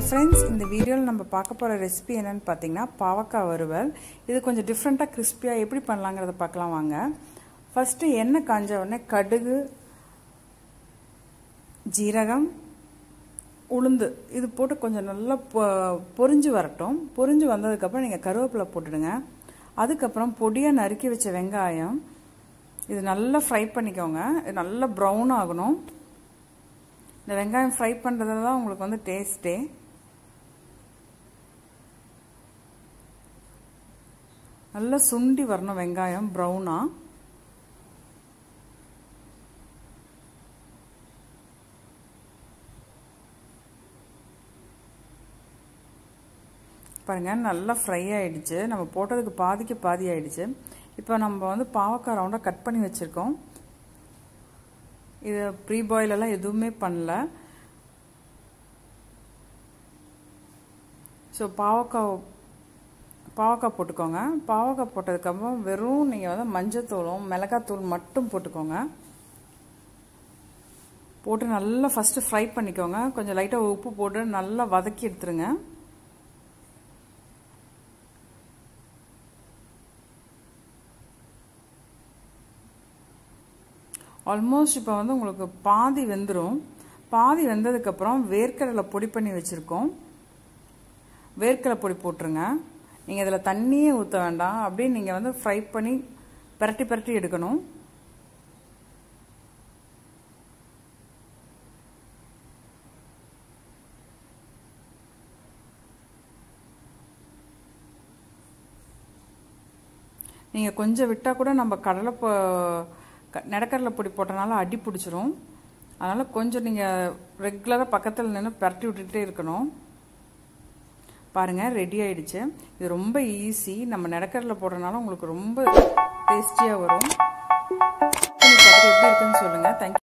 friends இந்த வீடியோவில் நம்ம பார்க்க போகிற ரெசிபி என்னென்னு பார்த்தீங்கன்னா பாவக்காய் வறுவல் இது கொஞ்சம் டிஃப்ரெண்ட்டாக கிறிஸ்பியாக எப்படி பண்ணலாங்கிறத பார்க்கலாம் வாங்க ஃபஸ்ட்டு எண்ணெய் காஞ்ச உடனே கடுகு ஜீரகம் உளுந்து இது போட்டு கொஞ்சம் நல்லா பொ பொரிஞ்சு வரட்டும் பொரிஞ்சு வந்ததுக்கப்புறம் நீங்கள் கருவேப்பிலை போட்டுடுங்க அதுக்கப்புறம் பொடியாக நறுக்கி வச்ச வெங்காயம் இது நல்லா ஃப்ரை பண்ணிக்கோங்க இது நல்லா ப்ரௌன் ஆகணும் இந்த வெங்காயம் ஃப்ரை பண்ணுறதுல தான் உங்களுக்கு வந்து டேஸ்ட்டே நல்லா சுண்டி வரணும் வெங்காயம் ப்ரௌனாக பாருங்கள் நல்லா ஃப்ரை ஆகிடுச்சு நம்ம போட்டதுக்கு பாதிக்கு பாதி ஆகிடுச்சு இப்போ நம்ம வந்து பாவக்காய் ரவுண்டாக கட் பண்ணி வச்சுருக்கோம் இது ப்ரீ பாயிலெல்லாம் எதுவுமே பண்ணல ஸோ பாவக்காய் பாவக்காய் போட்டுக்கோங்க பாவக்காய் போட்டதுக்கப்புறம் வெறும் நீங்கள் வந்து மஞ்சத்தூளும் மிளகாத்தூள் மட்டும் போட்டுக்கோங்க போட்டு நல்லா ஃபஸ்ட்டு ஃப்ரை பண்ணிக்கோங்க கொஞ்சம் லைட்டாக உப்பு போட்டு நல்லா வதக்கி எடுத்துருங்க ஆல்மோஸ்ட் இப்போ வந்து உங்களுக்கு பாதி வெந்துடும் பாதி வெந்ததுக்கப்புறம் வேர்க்கடலை பொடி பண்ணி வச்சுருக்கோம் வேர்க்கடலை பொடி போட்டுருங்க நீங்கள் இதில் தண்ணியே ஊற்ற வேண்டாம் அப்படியே நீங்கள் வந்து ஃப்ரை பண்ணி பரட்டி பரட்டி எடுக்கணும் நீங்கள் கொஞ்சம் விட்டால் கூட நம்ம கடலை நிலக்கடலை பொடி போட்டனால அடி பிடிச்சிரும் அதனால் கொஞ்சம் நீங்கள் ரெகுலராக பக்கத்தில் நின்று பரட்டி விட்டுக்கிட்டே இருக்கணும் பாருங்கள் ரெடி ஆயிடுச்சு இது ரொம்ப ஈஸி நம்ம நிலக்கடலை போடுறதுனால உங்களுக்கு ரொம்ப டேஸ்டியாக வரும் பார்த்துட்டு எப்படி இருக்குன்னு சொல்லுங்கள் தேங்க்யூ